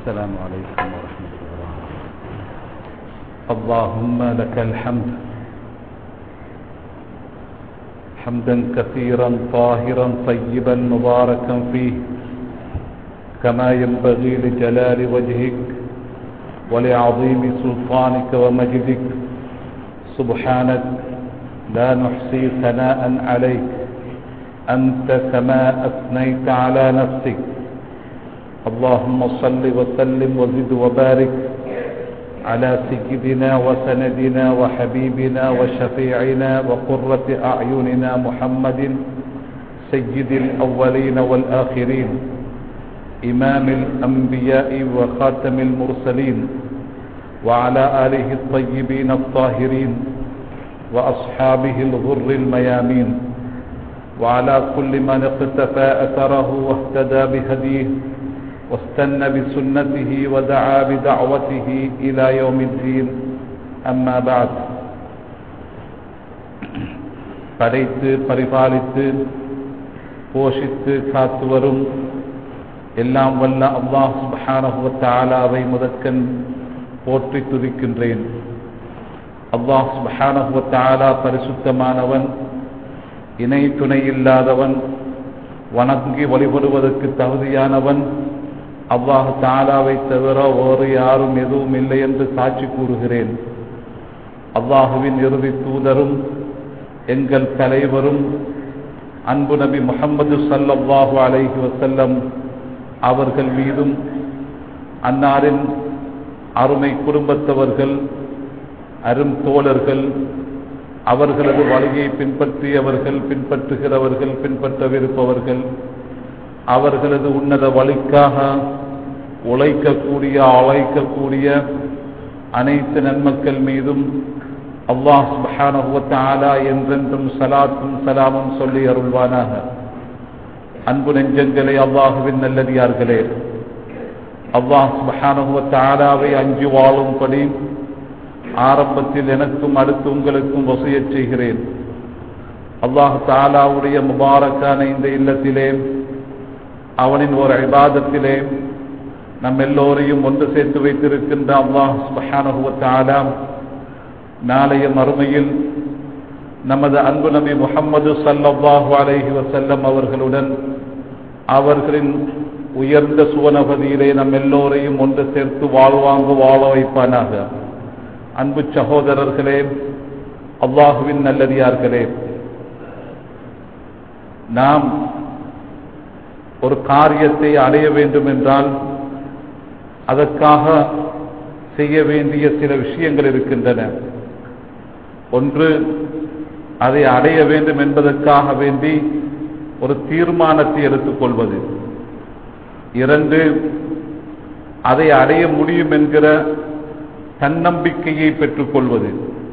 السلام عليكم ورحمة الله اللهم لك الحمد حمدا كثيرا طاهرا طيبا مباركا فيه كما ينبغي لجلال وجهك ولعظيم سلطانك ومجدك سبحانك لا نحصي ثناء عليك أنت كما أثنيت على نفسك اللهم صل وسلم وزد وبارك على سيدنا وسندنا وحبيبنا وشفيعنا وقرة أعيننا محمد سيد الأولين والآخرين إمام الأنبياء وخاتم المرسلين وعلى آله الطيبين الطاهرين وأصحابه الغر الميامين وعلى كل من اقتفى أثره واهتدى بهديه واستنى بسنته ودعا بدعوته إلى يوم الدين أما بعد படைத்து பரிபாலித்து போஷித்து காத்து வரும் எல்லாம் வல்ல அல்லாஹ் சுபஹானஹுவத்தாலாவை முதற்கண் போற்றி துதிக்கின்றேன் அல்லாஹ் சுபஹானஹுவத்தாலா பரிசுத்தமானவன் இணை துணை இல்லாதவன் வணங்கி வழிபடுவதற்கு தகுதியானவன் அல்லாஹ் தாலாவை தவிர வேறு யாரும் எதுவும் இல்லை என்று சாட்சி கூறுகிறேன் அல்லாஹுவின் இறுதி தூதரும் எங்கள் தலைவரும் அன்பு நபி முகமது சல்லல்லாஹு அலைஹி வசல்லம் அவர்கள் மீதும் அன்னாரின் அருமை குடும்பத்தவர்கள் அரும் தோழர்கள் அவர்களது வழியை பின்பற்றியவர்கள் பின்பற்றுகிறவர்கள் பின்பற்றவிருப்பவர்கள் அவர்களது உன்னத வழிக்காக உழைக்கக்கூடிய அழைக்கக்கூடிய அனைத்து நன்மக்கள் மீதும் அல்லாஹ் சுபஹானஹுவத்தாலா என்றென்றும் சலாத்தும் சலாமும் சொல்லி அருள்வானாக அன்பு நெஞ்சங்களே அல்லாஹுவின் நல்லடியார்களே அல்லாஹ் சுபஹானஹுவத்தாலாவை அஞ்சு வாழும்படி ஆரம்பத்தில் எனக்கும் அடுத்து உங்களுக்கும் வசியச் செய்கிறேன் அல்லாஹ் தாலாவுடைய முபாரக்கான இந்த இல்லத்திலே அவனின் ஒரு இபாதத்திலே நம் எல்லோரையும் ஒன்று சேர்த்து வைத்திருக்கின்ற அல்லாஹ் சுபஹானஹுவத்தாலா நாளைய மறுமையில் நமது அன்பு நபி முகம்மது சல்லாஹு அலைஹி வசல்லம் அவர்களுடன் அவர்களின் உயர்ந்த சுவனபதியிலே நம் எல்லோரையும் ஒன்று சேர்த்து வாழ்வாங்கு வாழ வைப்பானாக அன்பு சகோதரர்களே அல்லாஹுவின் நல்லடியார்களே நாம் ஒரு காரியத்தை அடைய வேண்டும் என்றால் அதற்காக செய்ய வேண்டிய சில விஷயங்கள் இருக்கின்றன ஒன்று அதை அடைய வேண்டும் என்பதற்காக வேண்டி ஒரு தீர்மானத்தை எடுத்துக்கொள்வது இரண்டு அதை அடைய முடியும் என்கிற தன்னம்பிக்கையை பெற்றுக்கொள்வது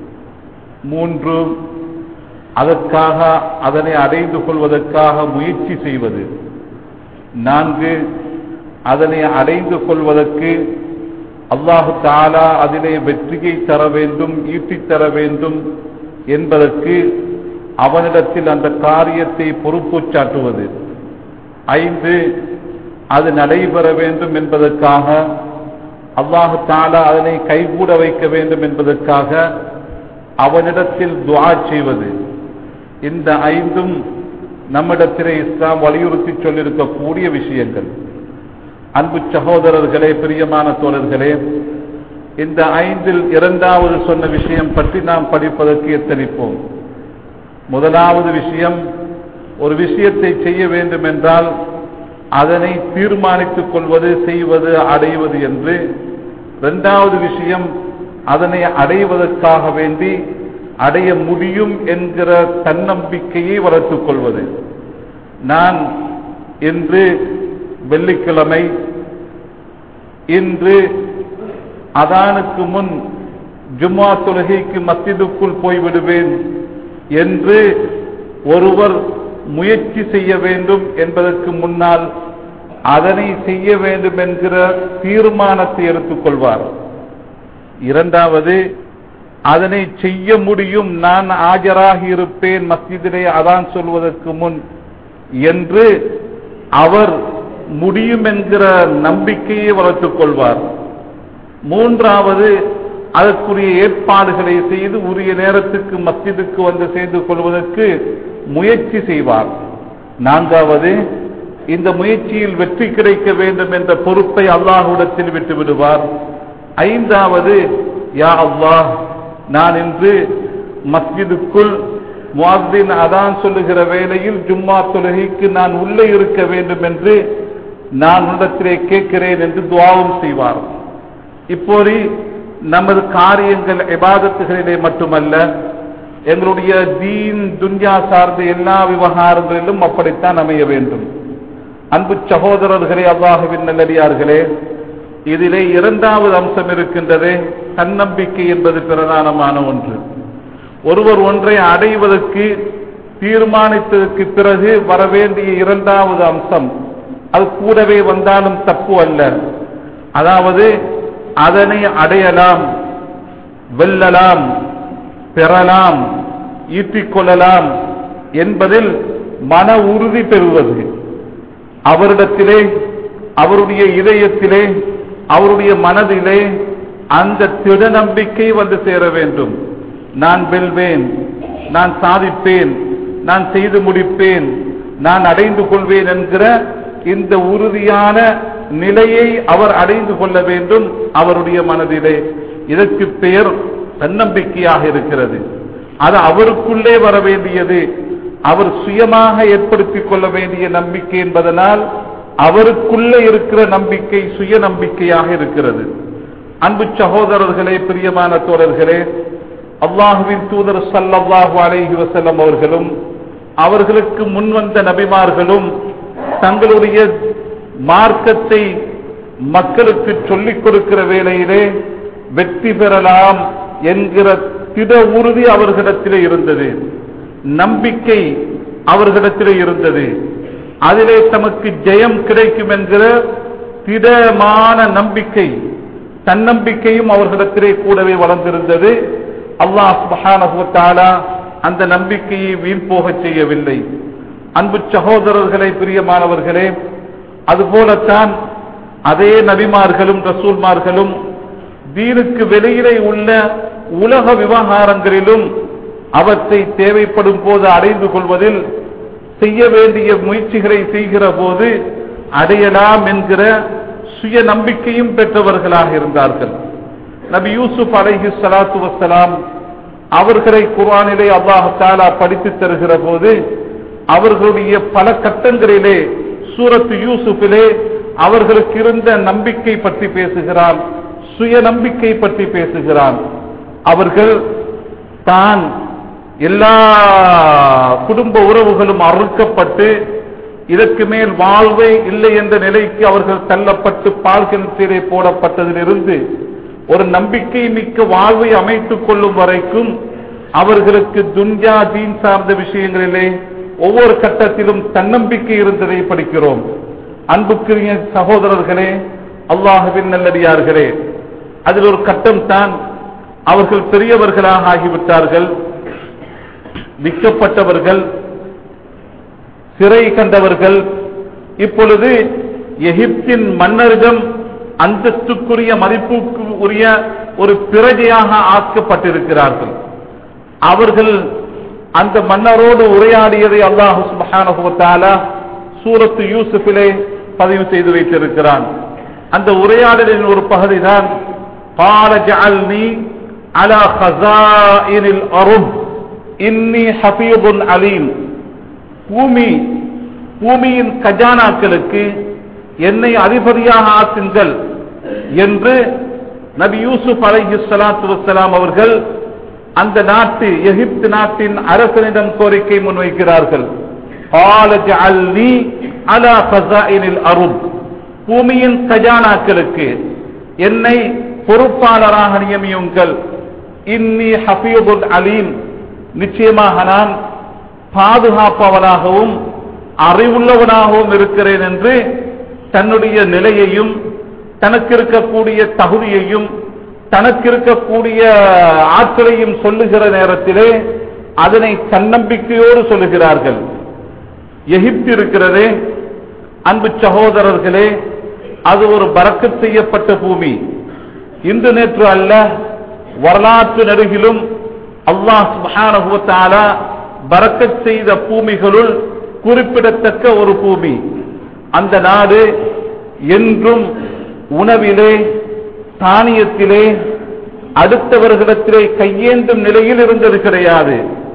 மூன்று அதற்காக அதனை அடைந்து கொள்வதற்காக முயற்சி செய்வது நான்கு அதனை அடைந்து கொள்வதற்கு அல்லாஹு தாலா அதிலே வெற்றியை தர வேண்டும் ஈட்டித் தர வேண்டும் என்பதற்கு அவனிடத்தில் அந்த காரியத்தை பொறுப்பு சாட்டுவது ஐந்து அது நடைபெற வேண்டும் என்பதற்காக அல்லாஹு தாலா அதனை கைகூட வைக்க வேண்டும் என்பதற்காக அவனிடத்தில் துவா செய்வது இந்த ஐந்தும் நம்மிடத்திலே இஸ்லாம் வலியுறுத்தி சொல்லியிருக்கக்கூடிய விஷயங்கள் அன்பு சகோதரர்களே பிரியமான தோழர்களே இந்த ஐந்தில் இரண்டாவது சொன்ன விஷயம் பற்றி நாம் படிப்பதற்கு எத்தனிப்போம் முதலாவது விஷயம் ஒரு விஷயத்தை செய்ய வேண்டும் என்றால் அதனை தீர்மானித்துக் கொள்வது செய்வது அடைவது என்று இரண்டாவது விஷயம் அதனை அடைவதற்காக வேண்டி அடைய முடியும் என்கிற தன்னம்பிக்கையை வளர்த்துக் கொள்வது நான் இன்று வெள்ளிக்கிழமை இன்று அதானுக்கு முன் ஜும்மா தொழுகைக்கு மத்திதுக்குள் போய்விடுவேன் என்று ஒருவர் முயற்சி செய்ய வேண்டும் என்பதற்கு முன்னால் அதனை செய்ய வேண்டும் என்கிற தீர்மானத்தை எடுத்துக்கொள்வார் இரண்டாவது அதனை செய்ய முடியும் நான் ஆஜராகி இருப்பேன் மஸ்ஜிதிலே அதான் சொல்வதற்கு முன் என்று அவர் முடியும் என்கிற நம்பிக்கையை வளர்த்துக் கொள்வார் மூன்றாவது அதற்குரிய ஏற்பாடுகளை செய்து உரிய நேரத்துக்கு மஸ்ஜிதுக்கு வந்து சேர்ந்து கொள்வதற்கு முயற்சி செய்வார் நான்காவது இந்த முயற்சியில் வெற்றி கிடைக்க வேண்டும் என்ற பொறுப்பை அல்லாஹ்விடத்தில் விட்டு விடுவார் ஐந்தாவது யா அல்லாஹ் நான் இன்று மஸ்ஜிதுக்குள் முஅத்தின் அதான் சொல்லுகிற வேளையில் ஜும்மா தொழுகைக்கு நான் உள்ளே இருக்க வேண்டும் என்று நான் உன்னிடத்திலே கேட்கிறேன் என்று துவாவும் செய்வார் இப்போது நமது காரியங்கள் இபாதத்துகளிலே மட்டுமல்ல எங்களுடைய தீன் துன்யா சார்ந்த எல்லா விவகாரங்களிலும் அப்படித்தான் அமைய வேண்டும் அன்பு சகோதரர்களே அல்லாஹுவின் நல்லடியார்களே இதிலே இரண்டாவது அம்சம் இருக்கின்றது தன்னம்பிக்கை என்பது பிரதானமான ஒன்று ஒருவர் ஒன்றை அடைவதற்கு தீர்மானித்ததற்கு பிறகு வரவேண்டிய இரண்டாவது அம்சம் அது கூடவே வந்தாலும் தப்பு அல்ல அதாவது அதனை அடையலாம் வெல்லலாம் பெறலாம் ஈட்டிக்கொள்ளலாம் என்பதில் மன உறுதி பெறுவது அவரிடத்திலே அவருடைய இதயத்திலே அவருடைய மனதிலே அந்த திட நம்பிக்கை வந்து சேர வேண்டும் நான் வெல்வேன் நான் சாதிப்பேன் நான் செய்து முடிப்பேன் நான் அடைந்து கொள்வேன் என்கிற இந்த உறுதியான நிலையை அவர் அடைந்து கொள்ள வேண்டும் அவருடைய மனதிலே இதற்கு பெயர் தன்னம்பிக்கையாக இருக்கிறது அது அவருக்குள்ளே வர வேண்டியது அவர் சுயமாக ஏற்படுத்திக் கொள்ள வேண்டிய நம்பிக்கை என்பதனால் அவருக்குள்ளே இருக்கிற நம்பிக்கை சுய நம்பிக்கையாக இருக்கிறது அன்பு சகோதரர்களே பிரியமான தோழர்களே அல்லாஹுவின் தூதர் சல்லல்லாஹு அலைஹி வஸல்லம் அவர்களும் அவர்களுக்கு முன்வந்த நபிமார்களும் தங்களுடைய மார்க்கத்தை மக்களுக்கு சொல்லிக் கொடுக்கிற வேளையிலே வெற்றி பெறலாம் என்கிற திட உறுதி அவர்களிடத்திலே இருந்தது நம்பிக்கை அவர்களிடத்திலே இருந்தது அதிலே தமக்கு ஜெயம் கிடைக்கும் என்கிற திடமான நம்பிக்கை தன்னம்பிக்கையும் அவர்களிடத்திலே கூடவே வளர்ந்திருந்தது அல்லாஹ் சுப்ஹானஹு வ தஆலா அந்த நம்பிக்கையை வீண் போகச் செய்யவில்லை அன்பு சகோதரர்களே பிரியமானவர்களே அதுபோலத்தான் அதே நபிமார்களும் ரசூல்மார்களும் தீனுக்கு வெளியிலே உள்ள உலக விவகாரங்களிலும் அவற்றை தேவைப்படும் போது அடைந்து கொள்வதில் செய்ய வேண்டிய முயற்சிகளை செய்கிற போது அடையலாம் என்கிற சுய நம்பிக்கையும் பெற்றவர்களாக இருந்தார்கள் நபி யூசுப் அலைஹி ஸலாத்து வஸ்ஸலாம் அவர்களை குர்ஆனிலே அல்லாஹ் தஆலா படித்துத் தருகிற போது அவர்களுடைய பல கட்டங்களிலே சூரத்து யூசுஃபிலே அவர்களுக்கு இருந்த நம்பிக்கை பற்றி பேசுகிறான் சுய நம்பிக்கை பற்றி பேசுகிறான் அவர்கள் தான் எல்லா குடும்ப உறவுகளும் அறுக்கப்பட்டு இதற்கு மேல் வாழ்வே இல்லை என்ற நிலைக்கு அவர்கள் தள்ளப்பட்டு பால்கிணத்திலே போடப்பட்டதிலிருந்து ஒரு நம்பிக்கை மிக்க வாழ்வை அமைத்துக் கொள்ளும் வரைக்கும் அவர்களுக்கு துன்யா தீன் சார்ந்த விஷயங்களிலே ஒவ்வொரு கட்டத்திலும் தன்னம்பிக்கை இருந்ததை படிக்கிறோம் அன்புக்குரிய சகோதரர்களே அல்லாஹுவின் நல்லடியார்களே அதில் ஒரு கட்டம் தான் அவர்கள் பெரியவர்களாக ஆகிவிட்டார்கள் விற்கப்பட்டவர்கள் சிறை கண்டவர்கள் இப்பொழுது எகிப்தின் மன்னரிடம் அந்தஸ்துக்குரிய மதிப்புக்கு உரிய ஒரு பிரஜையாக ஆக்கப்பட்டிருக்கிறார்கள் அவர்கள் அந்த மன்னரோடு உரையாடியதை அல்லாஹு சுப்ஹானஹு வ தஆலா சூரத்து யூசுஃபிலே பதிவு செய்து வைத்திருக்கிறான் அந்த உரையாடலின் ஒரு பகுதிதான் قال جعلني على خزائن الأرض இன்னி ஹபீபுன் அலீம் பூமி பூமியின் கஜானாக்களுக்கு என்னை அதிபதியாக ஆக்குங்கள் என்று நபி யூசுப் அலைஹி ஸலாத்து வஸ்ஸலாம் அவர்கள் அந்த நாட்டு எகிப்து நாட்டின் அரசனிடம் கோரிக்கை முன்வைக்கிறார்கள் قال اجعلني على خزائن الارض பூமியின் கஜானாக்களுக்கு என்னை பொறுப்பாளராக நியமியுங்கள் இன்னி ஹபீபுல் அலீம் நிச்சயமாக நான் பாதுகாப்பவனாகவும் அறிவுள்ளவனாகவும் இருக்கிறேன் என்று தன்னுடைய நிலையையும் தனக்கு இருக்கக்கூடிய தகுதியையும் தனக்கு இருக்கக்கூடிய ஆற்றலையும் சொல்லுகிற நேரத்திலே அதனை தன்னம்பிக்கையோடு சொல்லுகிறார்கள் எகிப்து இருக்கிறதே அன்பு சகோதரர்களே அது ஒரு பறக்கத் செய்யப்பட்ட பூமி இன்று நேற்று அல்ல வரலாற்று நெடுகிலும் அல்லாஹ் சுப்ஹானஹு வ தஆலா பறக்கத் செய்த பூமிகளுள் குறிப்பிடத்தக்க ஒரு பூமி அந்த நாடு என்றும் உணவிலே தானியத்திலே அடுத்தவர்களிடத்திலே கையேந்தும் நிலையில் இருந்தது கிடையாது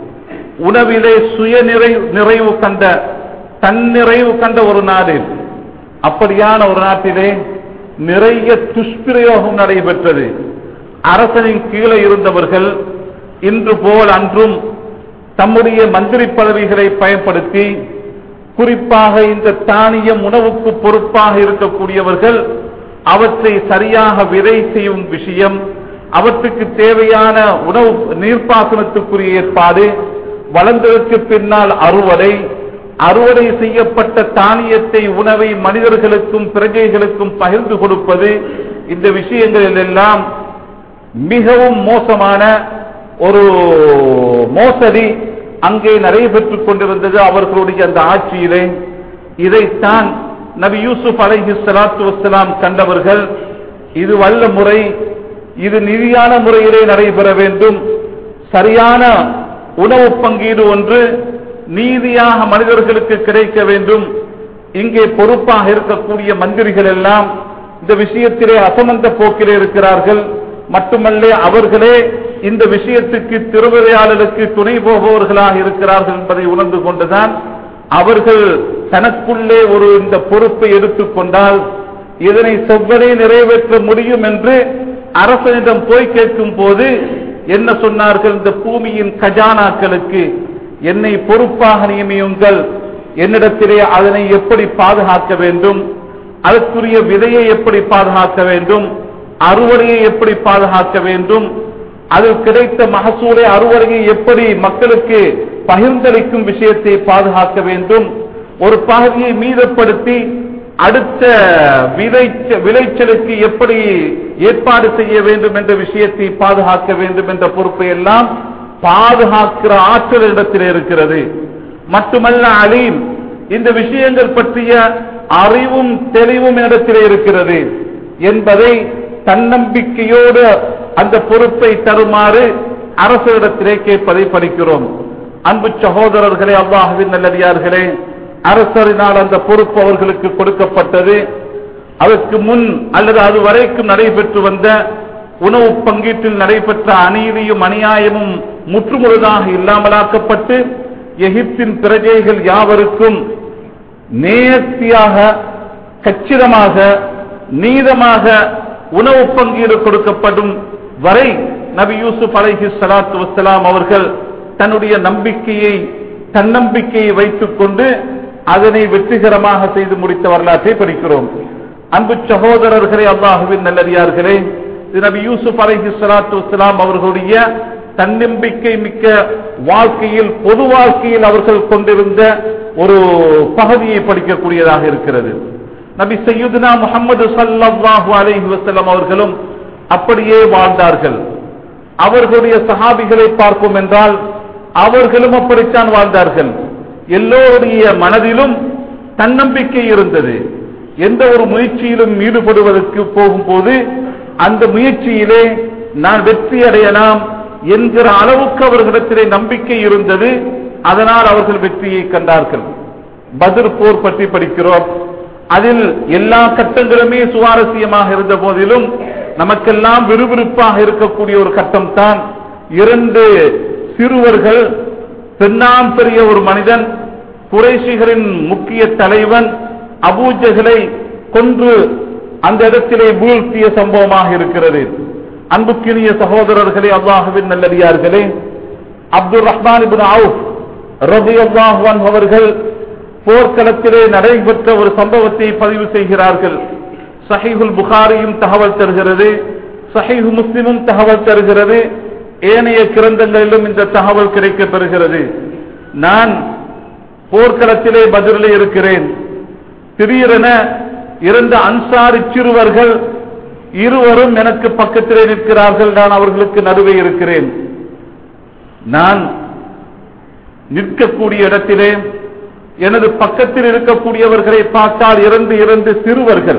உணவிலே சுய நிறைவு நிறைவு கண்ட தன்னிறைவு கண்ட ஒரு நாடு அப்படியான ஒரு நாட்டிலே நிறைய துஷ்பிரயோகம் நடைபெற்றது அரசனின் கீழே இருந்தவர்கள் இன்று போல் அன்றும் தம்முடைய மந்திரி பதவிகளை பயன்படுத்தி குறிப்பாக இந்த தானியம் உணவுக்கு பொறுப்பாக இருக்கக்கூடியவர்கள் அவற்றை சரியாக விதை செய்யும் விஷயம் அவற்றுக்கு தேவையான உணவு நீர்ப்பாசனத்துக்குரிய ஏற்பாடு வளர்ந்ததற்கு பின்னால் அறுவடை அறுவடை செய்யப்பட்ட தானியத்தை உணவை மனிதர்களுக்கும் பிரஜைகளுக்கும் பகிர்ந்து கொடுப்பது இந்த விஷயங்களில் எல்லாம் மிகவும் மோசமான ஒரு மோசடி அங்கே நடைபெற்றுக் கொண்டிருந்தது அவர்களுடைய அந்த ஆட்சியிலே இதைத்தான் நபி யூசுப் அலைஹி ஸலாத்து வஸ்ஸலாம் கண்டவர்கள் இது வல்ல முறை இது நிதியான முறையிலே நடைபெற வேண்டும் சரியான உணவு பங்கீடு ஒன்று நீதியாக மனிதர்களுக்கு கிடைக்க வேண்டும் இங்கே பொறுப்பாக இருக்கக்கூடிய மந்திரிகள் எல்லாம் இந்த விஷயத்திலே அசமந்த போக்கிலே இருக்கிறார்கள் மட்டுமல்ல அவர்களே இந்த விஷயத்துக்கு திருவிளையாளருக்கு துணை போபவர்களாக இருக்கிறார்கள் என்பதை உணர்ந்து கொண்டுதான் அவர்கள் தனக்குள்ளே ஒரு இந்த பொறுப்பை எடுத்துக்கொண்டால் இதனை செவ்வனே நிறைவேற்ற முடியும் என்று அரசனிடம் போய் கேட்கும் போது என்ன சொன்னார்கள் இந்த பூமியின் கஜானாக்களுக்கு என்னை பொறுப்பாக நியமியுங்கள் என்னிடத்திலே அதனை எப்படி பாதுகாக்க வேண்டும் அதற்குரிய விதையை எப்படி பாதுகாக்க வேண்டும் அறுவடையை எப்படி பாதுகாக்க வேண்டும் அதில் கிடைத்த மகசூலை அறுவடையை எப்படி மக்களுக்கு பகிர்ந்தளிக்கும் விஷயத்தை பாதுகாக்க வேண்டும் ஒரு பகுதியை மீதப்படுத்தி அடுத்த விளைச்ச விளைச்சலுக்கு எப்படி ஏற்பாடு செய்ய வேண்டும் என்ற விஷயத்தை பாதுகாக்க வேண்டும் என்ற பொறுப்பை எல்லாம் பாதுகாக்கிற ஆற்றல் இடத்தில் இருக்கிறது மட்டுமல்ல அலீம் இந்த விஷயங்கள் பற்றிய அறிவும் தெளிவும் இடத்திலே இருக்கிறது என்பதை தன்னம்பிக்கையோடு அந்த பொறுப்பை தருமாறு அரசிடத்திலே கேட்பதை படிக்கிறோம் அன்பு சகோதரர்களே அல்லாஹுவின் நல்லடியார்களே அரசரினால் அந்த பொறுப்பு அவர்களுக்கு கொடுக்கப்பட்டது அதற்கு முன் அல்லது அது வரைக்கும் நடைபெற்று வந்த உணவு பங்கீட்டில் நடைபெற்ற அநீதியும் அநியாயமும் முற்றுமுழுதாக இல்லாமலாக்கப்பட்டு எகிப்தின் பிரஜைகள் யாவருக்கும் நேர்த்தியாக கச்சிதமாக நீதமாக உணவு பங்கீடு கொடுக்கப்படும் வரை நபி யூசுப் அலைஹி ஸலாத்து வஸ்ஸலாம் அவர்கள் தன்னுடைய நம்பிக்கையை தன்னம்பிக்கையை வைத்துக் கொண்டு அதனை வெற்றிகரமாக செய்து முடித்த வரலாற்றை படிக்கிறோம் அன்பு சகோதரர்களே அல்லாஹுவின் நல்லடியார்களே இது நபி யூசுப் அலைஹி ஸலாத்து வஸ்ஸலாம் அவர்களுடைய தன்னம்பிக்கை மிக்க வாழ்க்கையில் பொது வாழ்க்கையில் அவர்கள் கொண்டிருந்த ஒரு பகுதியை படிக்கக்கூடியதாக இருக்கிறது நபி சையுதுனா முகமது சல்லாஹூ அலைஹி வஸல்லம் அவர்களும் அப்படியே வாழ்ந்தார்கள் அவர்களுடைய சஹாபிகளை பார்ப்போம் என்றால் அவர்களும் அப்படித்தான் வாழ்ந்தார்கள் எல்லோருடைய மனதிலும் தன்னம்பிக்கை இருந்தது எந்த ஒரு முயற்சியிலும் ஈடுபடுவதற்கு போகும்போது அந்த முயற்சியிலே நான் வெற்றி அடையலாம் என்கிற அளவுக்கு அவர்களிடத்திலே நம்பிக்கை இருந்தது அதனால் அவர்கள் வெற்றியை கண்டார்கள் பதிர் போர் பற்றி படிக்கிறோம் அதில் எல்லா கட்டங்களுமே சுவாரஸ்யமாக இருந்த போதிலும் நமக்கெல்லாம் விறுவிறுப்பாக இருக்கக்கூடிய ஒரு கட்டம் தான் இரண்டு சிறுவர்கள் பெண்ணாம் பெரிய ஒரு மனிதன் குறைஷிகளின் முக்கிய தலைவன் அபூஜகளை கொன்று அந்த இடத்திலே வீழ்த்திய சம்பவமாக இருக்கிறது அன்புக்கினிய சகோதரர்களே அல்லாஹுவின் நல்லடியார்களே அப்துல் ரஹ்மான் இபின் அவுப் ரபி அல்லாஹுவான் அவர்கள் போர்க்களத்திலே நடைபெற்ற ஒரு சம்பவத்தை பதிவு செய்கிறார்கள் சஹீஹுல் புகாரியும் தகவல் தருகிறது சஹீஹு முஸ்லிமும் தகவல் தருகிறது ஏனைய கிரந்தங்களிலும் இந்த தகவல் கிடைக்க பெறுகிறது நான் போர்க்களத்திலே பதிலே இருக்கிறேன் திடீரென இரண்டு அன்சாரி சிறுவர்கள் இருவரும் எனக்கு பக்கத்திலே நிற்கிறார்கள் நான் அவர்களுக்கு நடுவே இருக்கிறேன் நான் நிற்கக்கூடிய இடத்திலே எனது பக்கத்தில் இருக்கக்கூடியவர்களை பார்த்தால் இரண்டு இரண்டு சிறுவர்கள்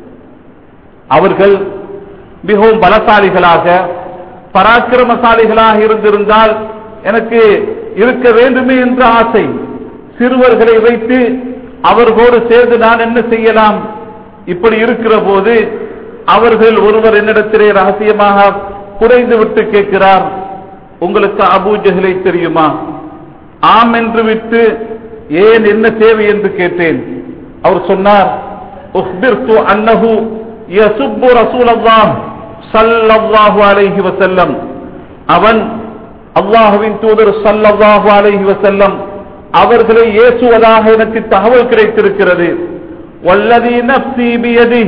அவர்கள் மிகவும் பலசாலிகளாக பராக்கிரமசாலிகளாக இருந்திருந்தால் எனக்கு இருக்க வேண்டுமே என்ற ஆசை சிறுவர்களை வைத்து அவர்களோடு சேர்ந்து நான் என்ன செய்யலாம் இப்படி இருக்கிற போது அவர்கள் ஒருவர் என்னிடத்திலே ரகசியமாக குறைந்து விட்டு கேட்கிறார் உங்களுக்கு அபூ ஜஹலை தெரியுமா ஆம் என்று விட்டு ஏன் என்ன தேவை என்று கேட்டேன் அவர் சொன்னார் உஹ்பிர்து அன்னஹு யசுப்பு ரசூலல்லாஹ் ஸல்லல்லாஹு அலைஹி வஸல்லம் அவன் அல்லாஹுவின் தூதர் ஸல்லல்லாஹு அலைஹி வஸல்லம் அவர்களை ஏசுவதாக எனக்கு தகவல் கிடைத்திருக்கிறது வல்லதி நஃப்சி பியதி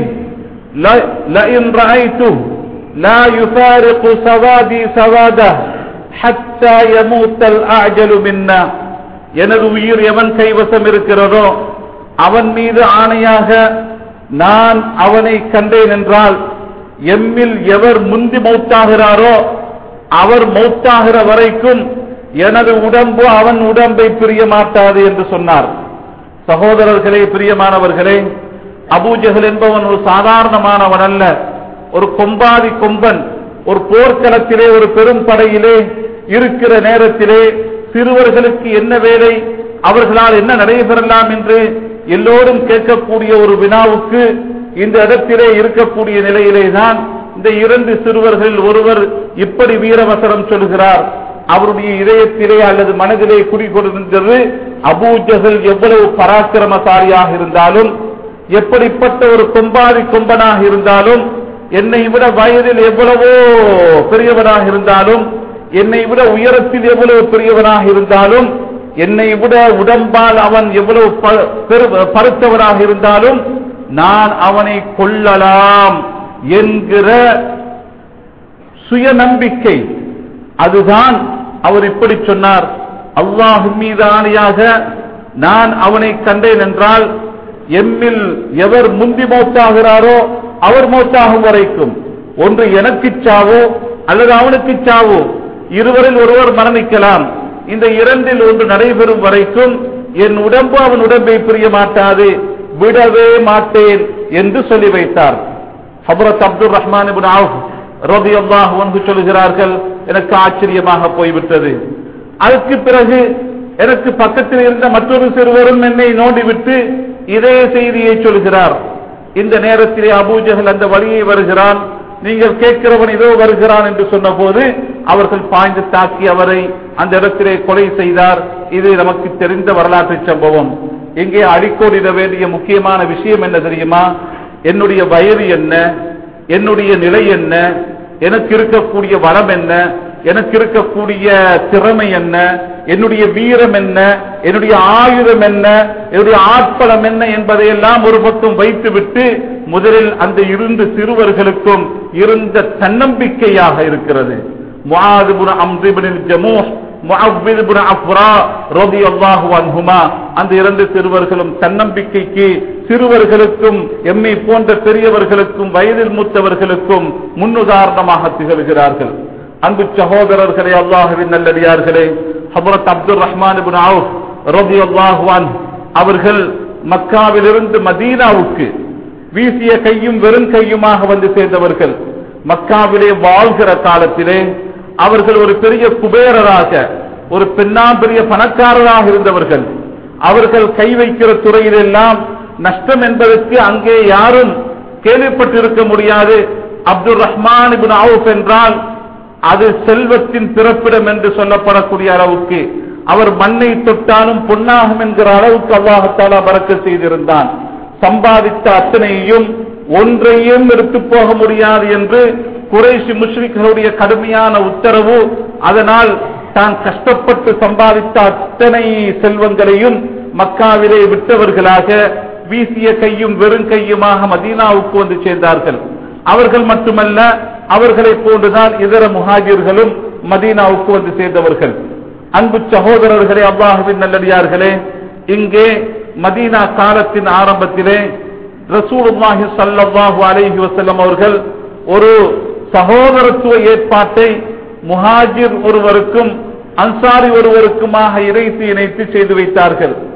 لئن رأيته لا يفارق سوادي سواده حتى يموت الأعجل منا எனது உயிர் எவன் கைவசம் இருக்கிறதோ அவன் மீது ஆணையாக நான் அவனை கண்டேன் என்றால் எம்மில் எவர் முந்தி மௌத்தாகிறாரோ அவர் மௌத்தாகிற வரைக்கும் எனது உடம்பு அவன் உடம்பை பிரிய மாட்டாது என்று சொன்னார் சகோதரர்களே பிரியமானவர்களே அபூஜகல் என்பவன் ஒரு சாதாரணமானவன் அல்ல ஒரு கொம்பாதி கொம்பன் ஒரு போர்க்களத்திலே ஒரு பெரும் படையிலே இருக்கிற நேரத்திலே சிறுவர்களுக்கு என்ன வேலை அவர்களால் என்ன நடைபெறலாம் என்று எல்லோரும் கேட்கக்கூடிய ஒரு வினாவுக்கு இந்த இடத்திலே இருக்கக்கூடிய நிலையிலே தான் இந்த இரண்டு சிறுவர்களில் ஒருவர் இப்படி வீரவசனம் சொல்கிறார் அவருடைய இதயத்திலே அல்லது மனதிலே குடிகொண்டிருந்தது அபூஜகல் எவ்வளவு பராக்கிரமசாலியாக இருந்தாலும் எப்படிப்பட்ட ஒரு கொம்பாதி கொம்பனாக இருந்தாலும் என்னை விட வயதில் எவ்வளவோ பெரியவனாக இருந்தாலும் என்னை விட உயரத்தில் எவ்வளவு பெரியவனாக இருந்தாலும் என்னை விட உடம்பால் அவன் எவ்வளவு ப- பெரு- பருத்தவனாக இருந்தாலும் நான் அவனை கொல்லலாம் என்கிற சுயநம்பிக்கை அதுதான் அவர் இப்படி சொன்னார் அல்லாஹ் மீது ஆணையாக நான் அவனை கண்டேன் என்றால் எம்மில் எவர் முந்தி மௌத்தாகிறாரோ அவர் மௌத்தாகும் வரைக்கும் ஒன்று எனக்கு சாவோ அல்லது அவனுக்கு சாவோ இருவரில் ஒருவர் மரணிக்கலாம் இந்த இரண்டில் ஒன்று நடைபெறும் வரைக்கும் என் உடம்பு அவன் உடம்பை பிரிய மாட்டாது விடவே மாட்டேன் என்று சொல்லி வைத்தார் ஹபரத் அப்துல் ரஹ்மான் இப்னு அவுஃப் ரலியல்லாஹு அன்ஹு சொல்கிறார்கள் எனக்கு ஆச்சரியமாக போய்விட்டது அதுக்கு பிறகு எனக்கு பக்கத்தில் இருந்த மற்றொரு சிறுவரும் என்னை நோண்டிவிட்டு இதே செய்தியை சொல்கிறார் இந்த நேரத்திலே அபூஜஹல் அந்த வழியை வருகிறான் நீங்கள் கேட்கிறவன் இதோ வருகிறான் என்று சொன்னபோது அவர்கள் பாய்ந்து தாக்கி அவரை அந்த இடத்திலே கொலை செய்தார் இது நமக்கு தெரிந்த வரலாற்று சம்பவம் இங்கே அடிக்கோடிட வேண்டிய முக்கியமான விஷயம் என்ன தெரியுமா என்னுடைய வயது என்ன என்னுடைய நிலை என்ன எனக்கு இருக்கக்கூடிய வரம் என்ன எனக்கு இருக்கக்கூடிய திறமை என்ன என்னுடைய வீரம் என்ன என்னுடைய ஆயுதம் என்ன என்னுடைய ஆட்பலம் என்ன என்பதையெல்லாம் ஒரு பக்கம் வைத்துவிட்டு முதலில் அந்த இரண்டு சிறுவர்களுக்கும் இருந்த தன்னம்பிக்கையாக இருக்கிறது முஆது இப்னு அம்ர் இப்னு ஜமூஹ் முஅவ்வித் இப்னு அஃப்ரா ரலியல்லாஹு அன்ஹுமா அந்த இரண்டு சிறுவர்களும் தன்னம்பிக்கைக்கு சிறுவர்களுக்கும் எம்மை போன்ற பெரியவர்களுக்கும் வயதில் மூத்தவர்களுக்கும் முன்னுதாரணமாக திகழ்கிறார்கள் அன்பு சகோதரர்களே அல்லாஹுவின் நல்லடியார்களே ஹபரத் அப்துல் ரஹ்மான் இப்னு அவுஃப் ரலியல்லாஹு அன்ஹு அவர்கள் மக்காவிலிருந்து மதீனாவுக்கு வீசிய கையும் வெறும் கையுமாக வந்து சேர்ந்தவர்கள் மக்காவிலே வாழ்கிற காலத்திலே அவர்கள் ஒரு பெரிய குபேரராக ஒரு பெண்ணாம்பெரிய பணக்காரராக இருந்தவர்கள் அவர்கள் கை வைக்கிற துறையிலெல்லாம் நஷ்டம் என்பதற்கு அங்கே யாரும் கேள்விப்பட்டிருக்க முடியாது அப்துல் ரஹ்மான் இப்னு அவுஃப் என்றால் அது செல்வத்தின் பிறப்பிடம் என்று சொல்லப்படக்கூடிய அளவுக்கு அவர் மண்ணை தொட்டாலும் பொன்னாகும் என்கிற அளவுக்கு அல்லாஹத்தாலா பறக்க செய்திருந்தான் சம்பாதித்த அத்தனையையும் ஒன்றையும் எடுத்து போக முடியாது என்று குறைஷி முஷ்ரிக்களுடைய கடுமையான உத்தரவு அதனால் தான் கஷ்டப்பட்டு சம்பாதித்த அத்தனை செல்வங்களையும் மக்காவிலே விட்டவர்களாக வீசிய கையும் வெறும் கையுமாக மதீனாவுக்கு வந்து சேர்ந்தார்கள் அவர்கள் மட்டுமல்ல அவர்களைப் போன்றுதான் இதர முஹாஜிர்களும் மதீனாவுக்கு வந்து சேர்ந்தவர்கள் அன்பு சகோதரர்களே அல்லாஹுவின் நல்லடியார்களே இங்கே மதீனா காலத்தின் ஆரம்பத்திலே ரசூலுல்லாஹி ஸல்லல்லாஹு அலைஹி வஸல்லம் அவர்கள் ஒரு சகோதரத்துவ ஏற்பாட்டை முஹாஜிர் ஒருவருக்கும் அன்சாரி ஒருவருக்குமாக இறைத்து இணைத்து செய்து வைத்தார்கள்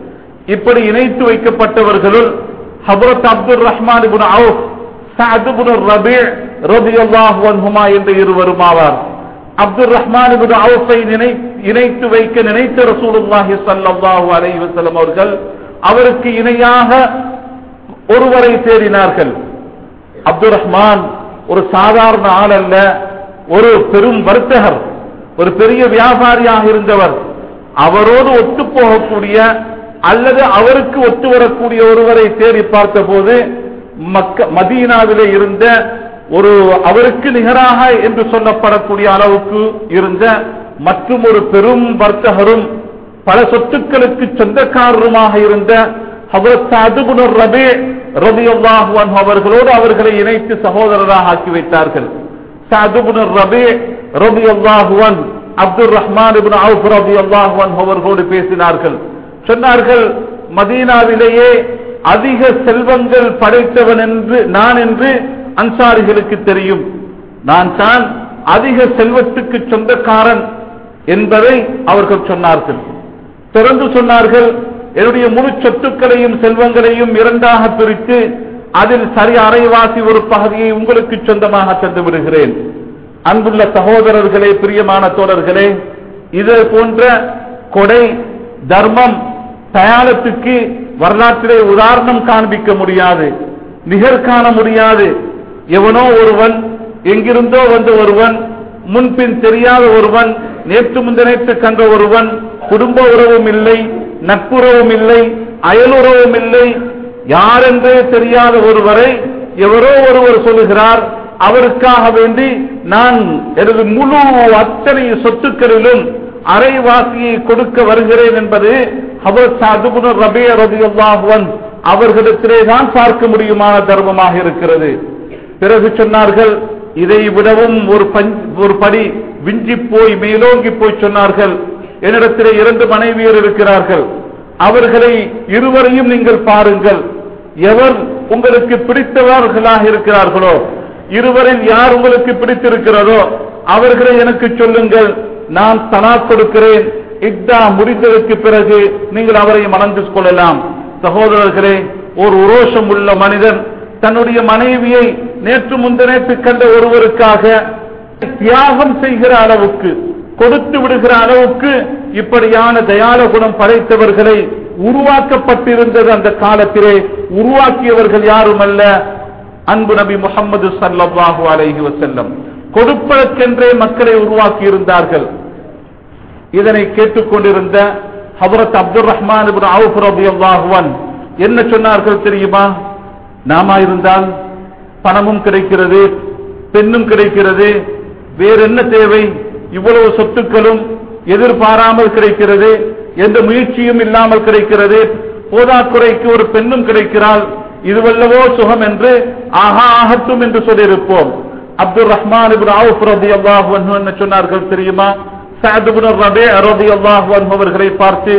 இப்படி இணைத்து வைக்கப்பட்டவர்களுள் ஹபரத் Abdul Rahman ibn Awf Saad ibn Rabi ரலியல்லாஹு அன்ஹுமா என்ற இருவரும் ஆவார் அப்துல் ரஹ்மான் இப்னு அவுஃபை நினை இணைத்து வைக்க நினைத்த ரசூலுல்லாஹி ஸல்லல்லாஹு அலைஹி வஸல்லம் அவர்கள் அவருக்கு இணையாக ஒருவரை தேடினார்கள் அப்துல் ரஹ்மான் ஒரு சாதாரண ஆள் அல்ல ஒரு பெரும் வர்த்தகர் ஒரு பெரிய வியாபாரியாக இருந்தவர் அவரோடு ஒத்து போகக்கூடிய அல்லது அவருக்கு ஒத்து வரக்கூடிய ஒருவரை தேடி பார்த்தபோது மக்க மதீனாவிலே இருந்த ஒரு அவருக்கு நிகராக என்று சொல்லப்படக்கூடிய அளவுக்கு இருந்த மற்றும் ஒரு பெரும் வர்த்தகரும் பல சொத்துக்களுக்கு சொந்தக்காரருமாக இருந்த ஹபரத் அதுகுணர் ரபே ரபியுல்லாஹு அன்ஹு அவர்களோடு அவர்களை இணைத்து சகோதரராக ஆக்கி வைத்தார்கள் சாதுபுனர் ரபே ரபியுல்லாஹு அன் அப்துல் ரஹ்மான் இப்னு அவுஃப் ரபியுல்லாஹு அன்ஹு அவர்களோடு பேசினார்கள் சொன்னார்கள் மதீனாவிலேயே அதிக செல்வங்கள் படைத்தவன் என்று நான் என்று அன்சாரிகளுக்கு தெரியும் நான் தான் அதிக செல்வத்துக்கு சொந்தக்காரன் என்பதை அவர்கள் சொன்னார்கள் தொடர்ந்து சொன்னார்கள் என்னுடைய முழு சொத்துக்களையும் செல்வங்களையும் இரண்டாக பிரித்து அதில் சரி அரைவாசி ஒரு பகுதியை உங்களுக்கு சொந்தமாக தந்து விடுகிறேன் அன்புள்ள சகோதரர்களே பிரியமான தோழர்களே இது போன்ற கொடை தர்மம் தயாரத்துக்கு வரலாற்றிலே உதாரணம் காண்பிக்க முடியாது நிகர் காண முடியாது எவனோ ஒருவன் எங்கிருந்தோ வந்த ஒருவன் முன்பின் தெரியாத ஒருவன் நேற்று முந்தினைத்து கண்ட ஒருவன் குடும்ப உறவும் இல்லை நட்புறவும் இல்லை அயலுறவும் இல்லை யாரென்றே தெரியாத ஒருவரை எவரோ ஒருவர் சொல்லுகிறார் அவருக்காக வேண்டி நான் எனது முழு அத்தனை சொத்துக்களிலும் அரைவாசியை கொடுக்க வருகிறேன் என்பது அவர்களிடத்திலே தான் பார்க்க முடியுமான தர்மமாக இருக்கிறது பிறகு சொன்னார்கள் இதை விடவும் ஒரு ஒரு படி விஞ்சி போய் மேலோங்கி போய் சொன்னார்கள் என்னிடத்திலே இரண்டு மனைவியர் இருக்கிறார்கள் அவர்களை இருவரையும் நீங்கள் பாருங்கள் எவர் உங்களுக்கு பிடித்தவர்களாக இருக்கிறார்களோ இருவரில் யார் உங்களுக்கு பிடித்திருக்கிறதோ அவர்களை எனக்கு சொல்லுங்கள் நான் தனா கொடுக்கிறேன் இக்தா முடிந்ததற்கு பிறகு நீங்கள் அவரை மணந்து கொள்ளலாம் சகோதரர்களே ஒரு உரோஷம் உள்ள மனிதன் தன்னுடைய மனைவியை நேற்று முந்தினேற்று கண்ட ஒருவருக்காக தியாகம் செய்கிற அளவுக்கு கொடுத்து விடுகிற அளவுக்கு இப்படியான தயால குணம் படைத்தவர்களை உருவாக்கப்பட்டிருந்தது அந்த காலத்திலே உருவாக்கியவர்கள் யாரும் அல்ல அன்பு நபி முகமது சல்லாஹு அலைஹி வசல்லம் கொடுப்பதற்கென்றே மக்களை உருவாக்கி இருந்தார்கள் இதனை கேட்டுக்கொண்டிருந்த ஹபரத் அப்துல் ரஹ்மான் அவுஃபுரபியல்லாஹுவன் என்ன சொன்னார்கள் தெரியுமா நாமா இருந்தால் பணமும் கிடைக்கிறது பெண்ணும் கிடைக்கிறது வேற என்ன தேவை இவ்வளவு சொத்துக்களும் எதிர்பாராமல் கிடைக்கிறது எந்த முயற்சியும் இல்லாமல் கிடைக்கிறது போதாக்குறைக்கு ஒரு பெண்ணும் கிடைக்கிறாள் இதுவல்லவோ சுகம் என்று ஆஹா ஆகட்டும் என்று சொல்லியிருப்போம் அப்துல் ரஹ்மான் என்ன சொன்னார்கள் தெரியுமா அவர்களை பார்த்து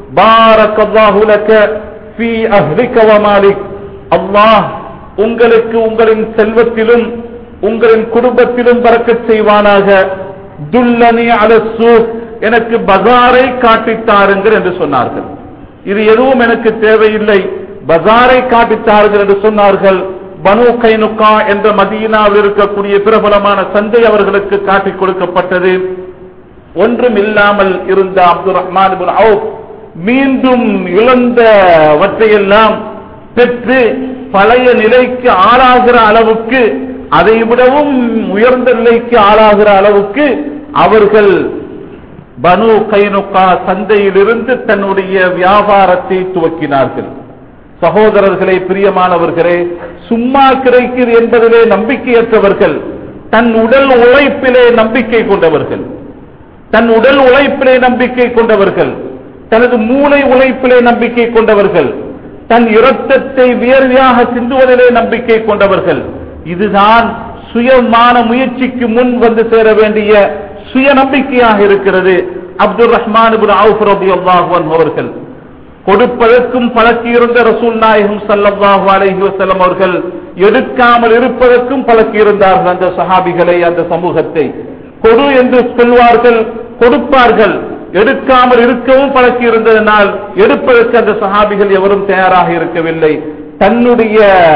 அல்லாஹ் உங்களுக்கு உங்களின் செல்வத்திலும் உங்களின் குடும்பத்திலும் பறக்கச் செய்வானாக துல்லனி அலசு எனக்கு பஜாரை காட்டித்தாருங்கள் என்று சொன்னார்கள் இது எதுவும் எனக்கு தேவையில்லை பஜாரை காட்டித்தார்கள் என்று சொன்னார்கள் பனு கைனுக்கா என்ற மதீனாவில் இருக்கக்கூடிய பிரபலமான சந்தை அவர்களுக்கு காட்டிக் கொடுக்கப்பட்டது ஒன்றும் இல்லாமல் இருந்த அப்துல் ரஹ்மான் மீண்டும் இழந்தவற்றையெல்லாம் பெற்று பழைய நிலைக்கு ஆளாகிற அளவுக்கு அதை விடவும் உயர்ந்த நிலைக்கு ஆளாகிற அளவுக்கு அவர்கள் பனு கைனுக்கா சந்தையிலிருந்து தன்னுடைய வியாபாரத்தை துவக்கினார்கள் சகோதரர்களே பிரியமானவர்களே சும்மா கிடைக்கிறது என்பதிலே நம்பிக்கையற்றவர்கள் தன் உடல் உழைப்பிலே நம்பிக்கை கொண்டவர்கள் தன் உடல் உழைப்பிலே நம்பிக்கை கொண்டவர்கள் தனது மூளை உழைப்பிலே நம்பிக்கை கொண்டவர்கள் தன் இரத்தத்தை வியர்வையாக சிந்துவதிலே நம்பிக்கை கொண்டவர்கள் இதுதான் சுயமான முயற்சிக்கு முன் வந்து சேர வேண்டிய சுய நம்பிக்கையாக இருக்கிறது அப்துல் ரஹ்மான் அவர்கள் கொடுப்பதற்கும் பழக்கியிருந்த ரசூல் நாயகம் சல்லாஹு அலஹி வசல்லம் அவர்கள் எடுக்காமல் இருப்பதற்கும் பழக்கியிருந்தார்கள் அந்த சஹாபிகளை அந்த சமூகத்தை கொடு என்று சொல்வார்கள் கொடுப்பார்கள் எடுக்காமல் இருக்கவும் பழக்கி இருந்ததனால் எடுப்பதற்கு அந்த சஹாபிகள் எவரும் தயாராக இருக்கவில்லை தன்னுடைய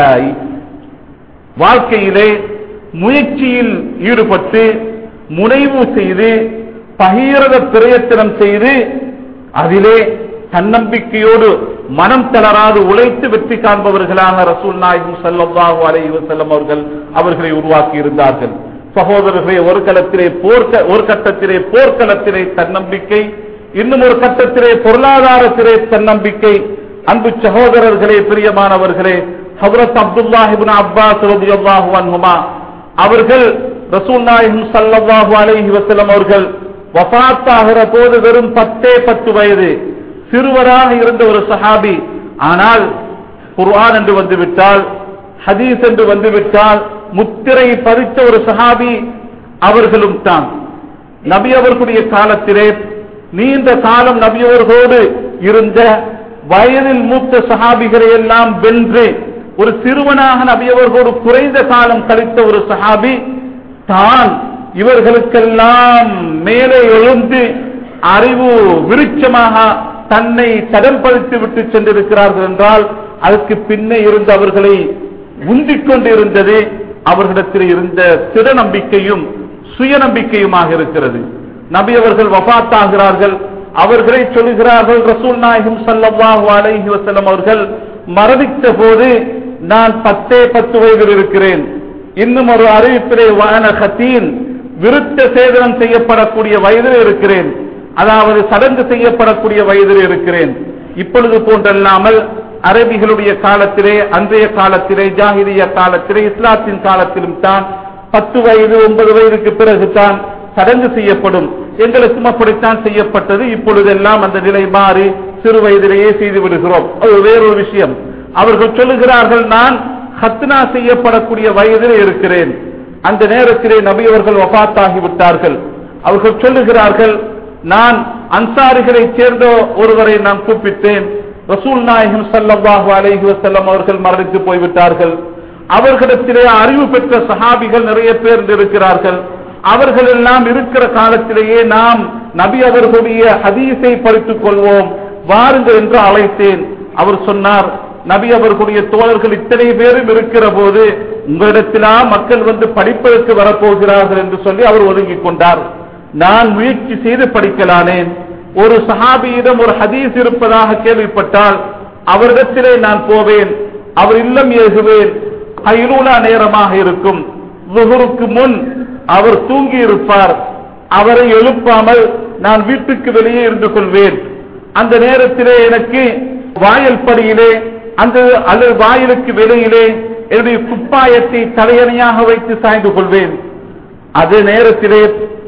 வாழ்க்கையிலே முயற்சியில் ஈடுபட்டு முனைவு செய்து பகீரத பிரயத்தனம் செய்து அதிலே தன்னம்பிக்கையோடு மனம் தளராது உழைத்து வெற்றி காண்பவர்களாக ரசூல் நாயகம் ஸல்லல்லாஹு அலைஹி வஸல்லம் அவர்கள் அவர்களை உருவாக்கி இருந்தார்கள் சகோதரர்களே ஒரு களத்திலே போர்க்க ஒரு கட்டத்திலே போர்க்களத்திலே தன்னம்பிக்கை இன்னும் ஒரு கட்டத்திலே பொருளாதாரத்திலே தன்னம்பிக்கை அன்பு சகோதரர்களே பிரியமானவர்களே ஹஜரத் அப்துல்லாஹ் இப்னு அப்பாஸ் ரலியல்லாஹு அன்ஹுமா அவர்கள் ரசூல் நாயகம் ஸல்லல்லாஹு அலைஹி வஸல்லம் அவர்கள் வஃபாத்தாகிற போது வெறும் பத்தே பத்து வயது சிறுவராக இருந்த ஒரு சஹாபி ஆனால் குர்ஆன் என்று வந்துவிட்டால் ஹதீஸ் என்று வந்துவிட்டால் முத்திரை பதித்த ஒரு சஹாபி அவர்களும் தான் நபி அவர்களுடைய காலத்திலே நீண்ட காலம் நபி அவர்களோடு இருந்த வயதில் மூத்த சஹாபிகளை எல்லாம் வென்று ஒரு சிறுவனாக நபி அவர்களோடு குறைந்த காலம் கழித்த ஒரு சஹாபி தான் இவர்களுக்கெல்லாம் மேலே எழுந்து அறிவு விருட்சமாக தன்னை தடம்படுத்தி விட்டு சென்றிருக்கிறார்கள் என்றால் அதற்கு பின்னே இருந்து அவர்களை உந்திக் கொண்டு இருந்தது அவர்களிடத்தில் இருந்த திட நம்பிக்கையும் சுயநம்பிக்கையுமாக இருக்கிறது நபி அவர்கள் வபாத்தாகிறார்கள் அவர்களை சொல்லுகிறார்கள் ரசூல் நாயகம் ஸல்லல்லாஹு அலைஹி வஸல்லம் அவர்கள் மரணித்த போது நான் பத்தே பத்து வயதில் இருக்கிறேன் இன்னும் ஒரு அறிவிப்பிலே வானகத்தீன் விருத்த சேதனம் செய்யப்படக்கூடிய வயதில் இருக்கிறேன் அதாவது சடங்கு செய்யப்படக்கூடிய வயதில் இருக்கிறேன் இப்பொழுது போன்றல்லாமல் அரபிகளுடைய காலத்திலே அன்றைய காலத்திலே ஜாகிரிய காலத்திலே இஸ்லாத்தின் காலத்திலும் தான் பத்து வயது ஒன்பது வயதுக்கு பிறகுதான் சடங்கு செய்யப்படும் எங்களுக்கும் அப்படித்தான் செய்யப்பட்டது இப்பொழுதெல்லாம் அந்த நிலை மாறி சிறு வயதிலேயே செய்து விடுகிறோம் அது வேறொரு விஷயம் அவர்கள் சொல்லுகிறார்கள் நான் ஹத்னா செய்யப்படக்கூடிய வயதில் இருக்கிறேன் அந்த நேரத்திலே நபி அவர்கள் வபாத்தாகி விட்டார்கள் அவர்கள் சொல்லுகிறார்கள் நான் அன்சாரிகளைச் சேர்ந்த ஒருவரை நான் கூப்பிட்டேன் ரசூல் நாயகம் ஸல்லல்லாஹு அலைஹி வஸல்லம் அவர்கள் மரணித்து போய்விட்டார்கள் அவர்களிடத்திலே அறிவு பெற்ற சஹாபிகள் நிறைய பேர் இருக்கிறார்கள் அவர்கள் எல்லாம் இருக்கிற காலத்திலேயே நாம் நபி அவர்களுடைய ஹதீஸை படித்துக் கொள்வோம் வாருங்கள் என்று அழைத்தேன் அவர் சொன்னார் நபி அவர்களுடைய தோழர்கள் இத்தனை பேரும் இருக்கிற போது உங்களிடத்திலா மக்கள் வந்து படிப்பதற்கு வரப்போகிறார்கள் என்று சொல்லி அவர் ஒதுங்கிக் கொண்டார் நான் முயற்சி செய்து படிக்கலானேன் ஒரு சஹாபியிடம் ஒரு ஹதீஸ் இருப்பதாக கேள்விப்பட்டால் அவரிடத்திலே நான் போவேன் அவர் இல்லம் ஏகுவேன் ஐநூலா நேரமாக இருக்கும் லுஹருக்கு முன் அவர் தூங்கி இருப்பார் அவரை எழுப்பாமல் நான் வீட்டுக்கு வெளியே இருந்து கொள்வேன் அந்த நேரத்திலே எனக்கு வாயல் படியிலே அந்த அல்லது வாயிலுக்கு வெளியிலே என்னுடைய குப்பாயத்தை தலையணையாக வைத்து சாய்ந்து கொள்வேன் அதே நேரத்திலே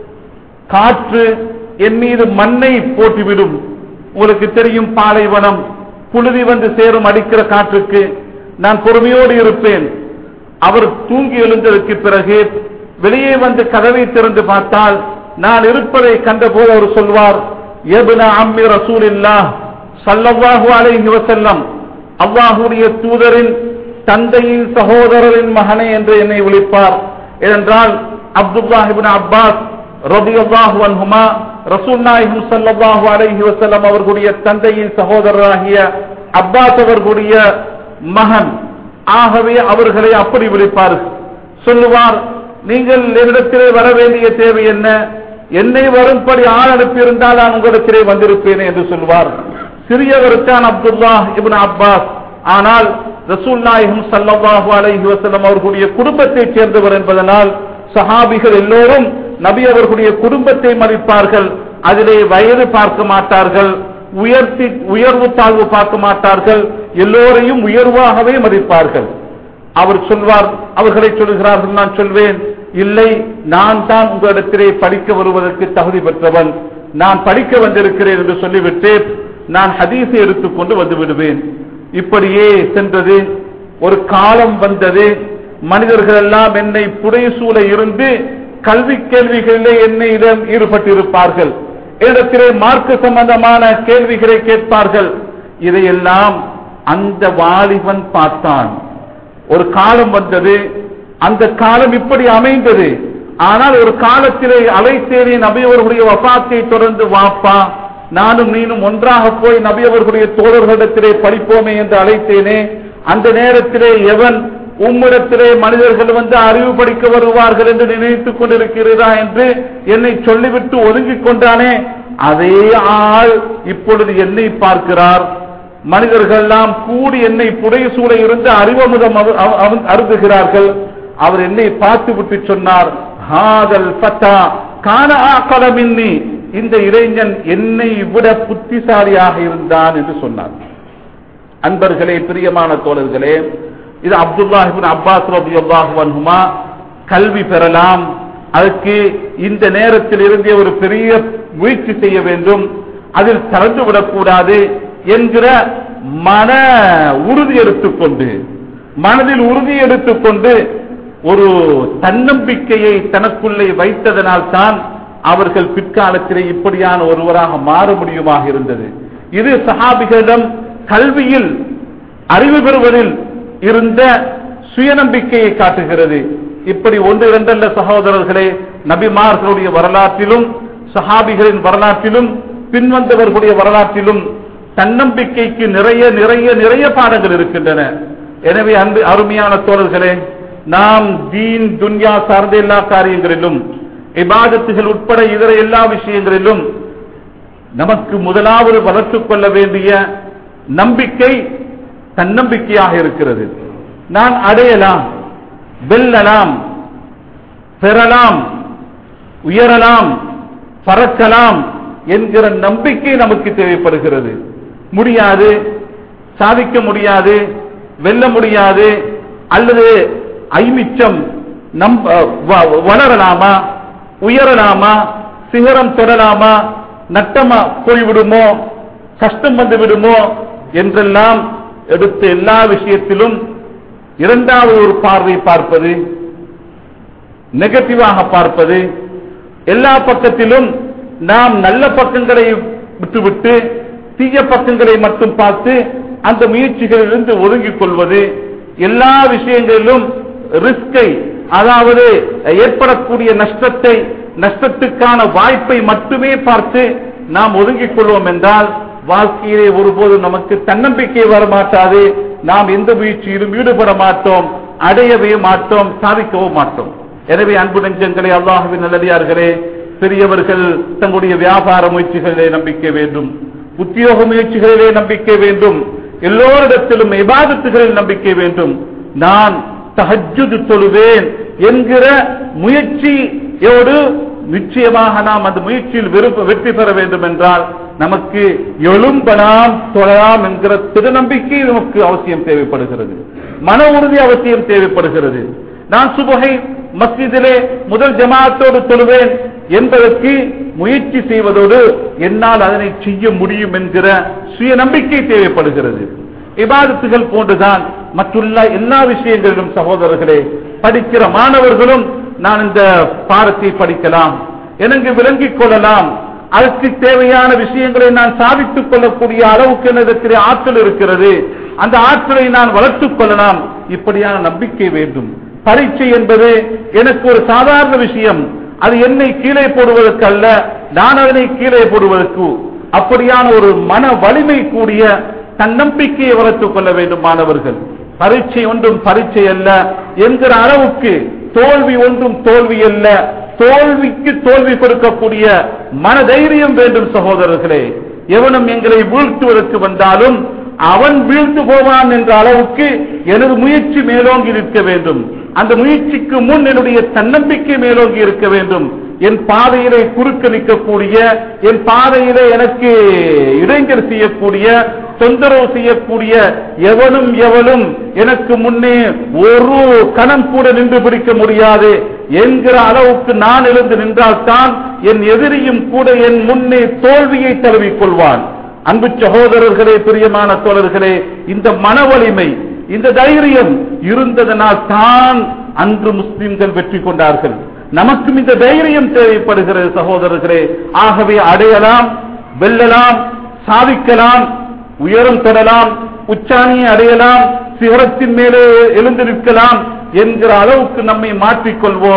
காற்று என் மீது மண்ணை போட்டுவிடும் உங்களுக்கு தெரியும் பாலைவனம் புழுதி வந்து சேரும் அடிக்கிற காற்றுக்கு நான் பொறுமையோடு இருப்பேன் அவர் தூங்கி எழுந்ததற்கு பிறகு வெளியே வந்து கதவை திறந்து பார்த்தால் நான் இருப்பதை கண்டபோது அவர் சொல்வார் எபுன அம்மி ரசூலில்லா சல்லல்லாஹு அலைஹி வஸல்லம் அல்லாஹுடைய தூதரின் தந்தையின் சகோதரரின் மகனே என்று என்னை விழிப்பார் ஏனென்றால் அப்துல்லாஹிபின் அப்பாஸ் ரபியல்லாஹு அன்ஹுமா ரசூல் நாயகம் ஸல்லல்லாஹு அலைஹி வஸல்லம் அவர்களுடைய தந்தையின் சகோதரராகிய அப்பாஸ் அவர்களுடைய மகன் ஆகவே அவர்களை அப்படி விழிப்பார் சொல்லுவார் நீங்கள் என்னிடத்திலே வர வேண்டிய தேவை என்ன என்னை வரும்படி ஆள் அனுப்பியிருந்தால் நான் உங்களிடத்திலே வந்திருப்பேன் என்று சொல்வார் சிறியவருக்கான் அப்துல்லா இப்னு அப்பாஸ் ஆனால் ரசூல் நாயகம் ஸல்லல்லாஹு அலைஹி வஸல்லம் அவர்களுடைய குடும்பத்தைச் சேர்ந்தவர் என்பதனால் சஹாபிகள் எல்லோரும் நபி அவர்களுடைய குடும்பத்தை மதிப்பார்கள் அதிலே வயது பார்க்க மாட்டார்கள் உயர்த்தி உயர்வு தாழ்வு பார்க்க மாட்டார்கள் எல்லோரையும் உயர்வாகவே மதிப்பார்கள் அவர் சொல்வார் அவர்களை சொல்கிறார்கள் நான் சொல்வேன் இல்லை நான் தான் உங்களிடத்திலே படிக்க வருவதற்கு தகுதி பெற்றவன் நான் படிக்க வந்திருக்கிறேன் என்று சொல்லிவிட்டு நான் ஹதீஸை எடுத்துக்கொண்டு வந்து விடுவேன் இப்படியே சென்றது ஒரு காலம் வந்தது மனிதர்கள் எல்லாம் என்னை புடைசூழ இருந்து கல்வி கேள்விகளிலே என்னையிடம் ஈடுபட்டிருப்பார்கள் இடத்திலே மார்க்க சம்பந்தமான கேள்விகளை கேட்பார்கள் இதையெல்லாம் அந்த வாலிபன் பார்த்தான் ஒரு காலம் வந்தது அந்த காலம் இப்படி அமைந்தது ஆனால் ஒரு காலத்திலே அழைத்தேனே நபி அவர்களுடைய வபாத்தை தொடர்ந்து வாப்பா நானும் நீனும் ஒன்றாக போய் நபி அவர்களுடைய தோழர்களிடத்திலே படிப்போமே என்று அழைத்தேனே அந்த நேரத்திலே எவன் உம்மிடத்திலே மனிதர்கள் வந்து அறிவு படிக்க வருவார்கள் என்று நினைத்துக் கொண்டிருக்கிறதா என்று என்னை சொல்லிவிட்டு ஒதுங்கிக் கொண்டானே அதே ஆள் இப்பொழுது என்னை பார்க்கிறார் மனிதர்கள் எல்லாம் கூடி என்னை புடைசூழ இருந்து அறிவமுதம் அவ- அவ- அவ- அருந்துகிறார்கள் அவர் என்னை பார்த்து விட்டு சொன்னார் ஹாதல் பத்தா கான ஆக்கலமின்னி இந்த இளைஞன் என்னை விட புத்திசாலியாக இருந்தான் என்று சொன்னார் அன்பர்களே பிரியமான தோழர்களே இது அப்துல்லாஹிபின் அப்பாஸ் ரபியுல்லாஹு அன்ஹுமா கல்வி பெறலாம் அதுக்கு இந்த நேரத்தில் இருந்தே ஒரு பெரிய முயற்சி செய்ய வேண்டும் அதில் கலந்து விடக்கூடாது என்கிற மன உறுதி எடுத்துக்கொண்டு மனதில் உறுதி எடுத்துக்கொண்டு ஒரு தன்னம்பிக்கையை தனக்குள்ளே வைத்ததனால் தான் அவர்கள் பிற்காலத்திலே இப்படியான ஒருவராக மாற முடியுமாக இருந்தது இது சஹாபிகளிடம் கல்வியில் அறிவு பெறுவதில் இருந்த சுயநம்பிக்கையை காட்டுகிறது இப்படி ஒன்று இரண்டல்ல சகோதரர்களே நபிமார்களுடைய வரலாற்றிலும் சஹாபிகளின் வரலாற்றிலும் பின்வந்தவர்களுடைய வரலாற்றிலும் தன்னம்பிக்கைக்கு நிறைய நிறைய நிறைய பாடங்கள் இருக்கின்றன எனவே அன்பு அருமையான தோழர்களே நாம் தீன் துன்யா சார்ந்த எல்லா காரியங்களிலும் இபாதத்துகள் உட்பட இதர எல்லா விஷயங்களிலும் நமக்கு முதலாவது வளர்த்துக் கொள்ள வேண்டிய நம்பிக்கை தன்னம்பிக்கையாக இருக்கிறது நான் அடையலாம் வெல்லலாம் பெறலாம் உயரலாம் பறக்கலாம் என்கிற நம்பிக்கை நமக்கு தேவைப்படுகிறது முடியாது சாதிக்க முடியாது வெல்ல முடியாது அல்லது ஐமிச்சம் நம் வ- வளரலாமா உயரலாமா சிகரம் தொடலாமா நட்டமா போய்விடுமோ கஷ்டம் வந்து விடுமோ என்றெல்லாம் எடுத்த எல்லா விஷயத்திலும் இரண்டாவது ஒரு பார்வை பார்ப்பது நெகட்டிவாக பார்ப்பது எல்லா பக்கத்திலும் நாம் நல்ல பக்கங்களை விட்டுவிட்டு தீய பக்கங்களை மட்டும் பார்த்து அந்த முயற்சிகளிலிருந்து ஒதுங்கிக் கொள்வது எல்லா விஷயங்களிலும் ரிஸ்கை அதாவது ஏற்படக்கூடிய நஷ்டத்தை நஷ்டத்துக்கான வாய்ப்பை மட்டுமே பார்த்து நாம் ஒதுங்கிக் கொள்வோம் என்றால் வாழ்க்கையிலே ஒருபோதும் நமக்கு தன்னம்பிக்கை வர மாட்டாது நாம் எந்த முயற்சியிலும் ஈடுபட மாட்டோம் அடையவே மாட்டோம் சாதிக்கவும் மாட்டோம் எனவே அன்பு நெஞ்சங்களே அல்லாஹுவின் நல்லடியார்களே பெரியவர்கள் தங்களுடைய வியாபார முயற்சிகளிலே நம்பிக்கை வேண்டும் உத்தியோக முயற்சிகளிலே நம்பிக்கை வேண்டும் எல்லோரிடத்திலும் இபாதத்துகளில் நம்பிக்கை வேண்டும் நான் தஹஜ்ஜுது தொழுவேன் என்கிற முயற்சியோடு நிச்சயமாக நாம் அந்த முயற்சியில் விருப்ப வெற்றி பெற வேண்டும் என்றால் நமக்கு எழும்பலாம் தொழலாம் என்கிற திருநம்பிக்கை நமக்கு அவசியம் தேவைப்படுகிறது மன உறுதி அவசியம் தேவைப்படுகிறது நான் சுபகை மஸ்ஜிதிலே முதல் ஜமாத்தோடு தொழுவேன் என்பதற்கு முயற்சி செய்வதோடு என்னால் அதனை செய்ய முடியும் என்கிற சுய நம்பிக்கை தேவைப்படுகிறது இபாதத்துகள் போன்றுதான் மற்றுள்ள எல்லா விஷயங்களிலும் சகோதரர்களே படிக்கிற மாணவர்களும் நான் இந்த பாடத்தை படிக்கலாம் எனக்கு விளங்கிக் கொள்ளலாம் அதற்கு தேவையான விஷயங்களை நான் சாதித்துக் கொள்ளக்கூடிய அளவுக்கு என்னிடத்திலே ஆற்றல் இருக்கிறது அந்த ஆற்றலை நான் வளர்த்துக் கொள்ளலாம் இப்படியான நம்பிக்கை வேண்டும் பரீட்சை என்பது எனக்கு ஒரு சாதாரண விஷயம் அது என்னை கீழே போடுவதற்கு அல்ல நான் அதனை கீழே போடுவதற்கு அப்படியான ஒரு மன வலிமை கூடிய தன்னம்பிக்கையை வளர்த்துக் கொள்ள வேண்டும் மாணவர்கள் பரீட்சை ஒன்றும் பரீட்சை அல்ல என்கிற அளவுக்கு தோல்வி ஒன்றும் தோல்வி அல்ல தோல்விக்கு தோல்வி கொடுக்கக்கூடிய மனதைரியம் வேண்டும் சகோதரர்களே எவனும் எங்களை வீழ்த்துவதற்கு வந்தாலும் அவன் வீழ்த்து போவான் என்ற அளவுக்கு எனது முயற்சி மேலோங்கி நிற்க வேண்டும் அந்த முயற்சிக்கு முன் என்னுடைய தன்னம்பிக்கை மேலோங்கி இருக்க வேண்டும் என் பாதையிலே குறுக்க நிற்கக்கூடிய என் பாதையிலே எனக்கு இடைஞ்சல் செய்யக்கூடிய தொந்தரவு செய்யக்கூடிய எவனும் எவனும் எனக்கு முன்னே ஒரு கணம் கூட நின்று பிடிக்க முடியாது என்கிற அளவுக்கு நான் எழுந்து நின்றால்தான் என் எதிரியும் கூட என் முன்னே தோல்வியை தழுவிக் கொள்வான் அன்பு சகோதரர்களே பிரியமான தோழர்களே இந்த மன வலிமை இந்த தைரியம் இருந்ததனால் தான் அன்று முஸ்லிம்கள் வெற்றி கொண்டார்கள் நமக்கும் இந்த தைரியம் தேவைப்படுகிறது சகோதரர்களே ஆகவே அடையலாம் வெல்லலாம் சாதிக்கலாம் உயரம் தொடலாம் உச்சாணியை அடையலாம் சிகரத்தின் மேலே எழுந்து நிற்கலாம் என்கிற அளவுக்கு நம்மை மாற்றிக்கொள்வோம்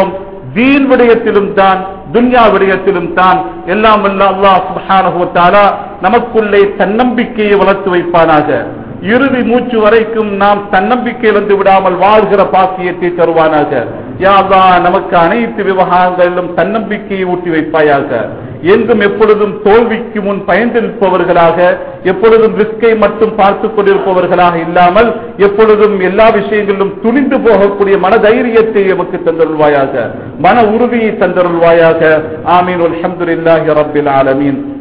தீன் விடயத்திலும் தான் துன்யா விடயத்திலும் தான் எல்லாம் வல்ல அல்லாஹ் சுப்ஹானஹு வ தஆலா நமக்குள்ளே தன்னம்பிக்கையை வளர்த்து வைப்பானாக இறுதி மூச்சு வரைக்கும் நாம் தன்னம்பிக்கை இழந்து விடாமல் வாழ்கிற பாக்கியத்தை தருவானாக யா அல்லாஹ் நமக்கு அனைத்து விவகாரங்களிலும் தன்னம்பிக்கையை ஊட்டி வைப்பாயாக என்றும் எப்பொழுதும் தோல்விக்கு முன் பயந்து நிற்பவர்களாக எப்பொழுதும் ரிஸ்கை மட்டும் பார்த்துக் கொண்டிருப்பவர்களாக இல்லாமல் எப்பொழுதும் எல்லா விஷயங்களிலும் துணிந்து போகக்கூடிய மன தைரியத்தை எமக்கு தந்தருள்வாயாக மன உறுதியை தந்தருள்வாயாக ஆமீன் அல்ஹம்துலில்லாஹி ரப்பில் ஆலமீன்